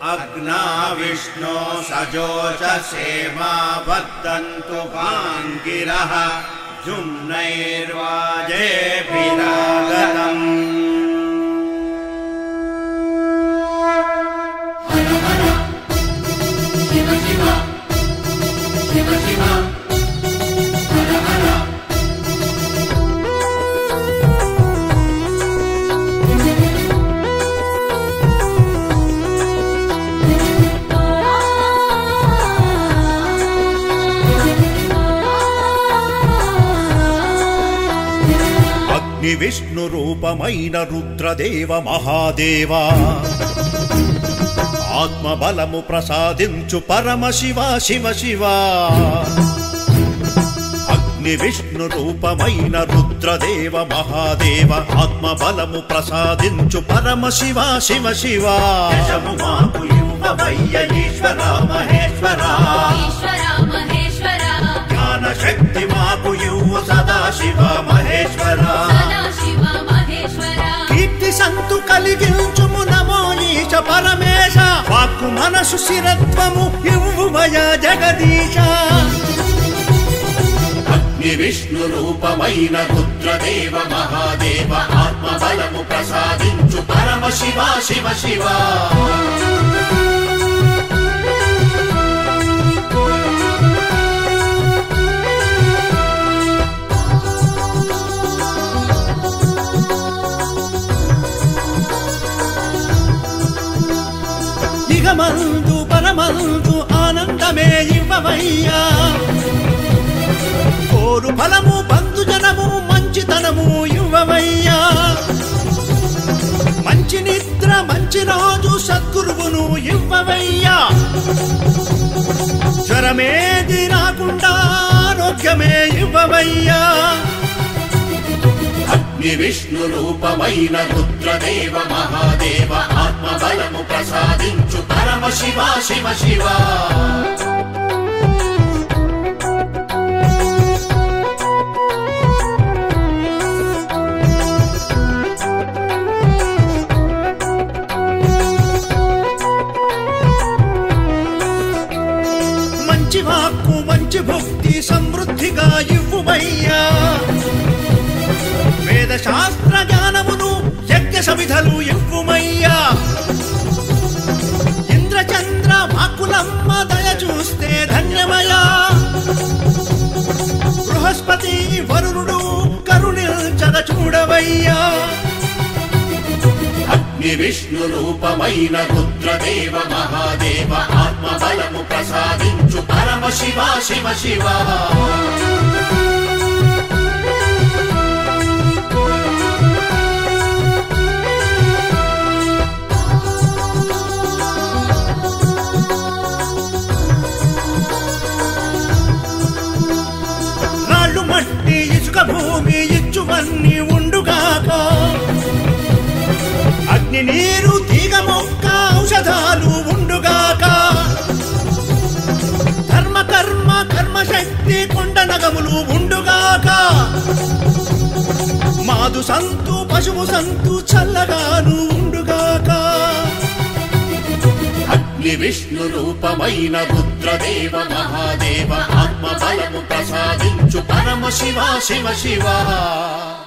अग्ना विष्णो सजोषसेमा वर्धन्तु भाङ्गिरः जुम्नैर्वाजेभिरागतम् శివ శివ శివ శివ హర హర అగ్ని విష్ణు రూపమైన రుద్రదేవ మహాదేవా ఆత్మ బలము ప్రసాదించు పరమ శివ శివ శివ అగ్ని విష్ణు రూపమైన రుద్రదేవ మహాదేవ ఆత్మ బలము ప్రసాదించు పరమ శివ శివ శివ యశము మాకు ఇవ్వవయ్య ఈశ్వర మహేశ్వర ఈశ్వర మహేశ్వర జ్ఞాన శక్తి మాకు ఇవ్వు సదాశివ మహేశ్వర సదాశివ మహేశ్వర కీర్తి సంతు కలిగించుము నమో ఈశ పరమేశ వాక్కు మనసు శిరత్వము ఇవ్వుమయ జగదీశ అగ్ని విష్ణు రూపమైన రుద్రదేవ మహాదేవ ఆత్మ బలము ప్రసాదించు పరమ శివ శివ శివ ఇగమందు పరమందు ఆనందమే ఇవ్వవయ్యా కోరు ఫలము బంధుజనము మంచితనము ఇవ్వవయ్యా మంచి నిద్ర మంచి రోజు సద్గురువును ఇవ్వవయ్యా జ్వరమేది రాకుండా ఆరోగ్యమే ఇవ్వవయ్యా అగ్ని విష్ణు రూపమైన రుద్రదేవ మహాదేవ ఆత్మ బలము ప్రసాదించు పరమ శివ శివ శివ మంచి వాక్కు మంచి భక్తి సమృద్ధిగా ఇవ్వుమయ్యా వేద శాస్త్ర జ్ఞానమును యజ్ఞ సవిధలు ఇవ్వుమయ్యా ఇంద్రచంద్ర వాక్కులమ్మ దయ చూస్తే ధన్యమయా బృహస్పతి వరుణుడు కరుణించద చూడవయ్యా అగ్ని విష్ణు రూపమైన రుద్రదేవ మహాదేవ ఆత్మ బలము ప్రసాదించు పరమ శివ శివ శివ రాళ్ళు మట్టి ఇసుక భూమి ఇచ్చువన్నీ ఉండుగాక అగ్ని నీరు తీగ మొక్క ఔషధాలు ఉండుగాక ధర్మ కర్మ కర్మ శక్తి కొండ నగములు ఉండుగాక మాదు సంతు పశువు సంతు చల్లగాను ఉండుగాక అగ్ని విష్ణు రూపమైన రుద్రదేవ మహాదేవ ఆత్మ బలము ప్రసాదించు పరమ శివ శివ శివ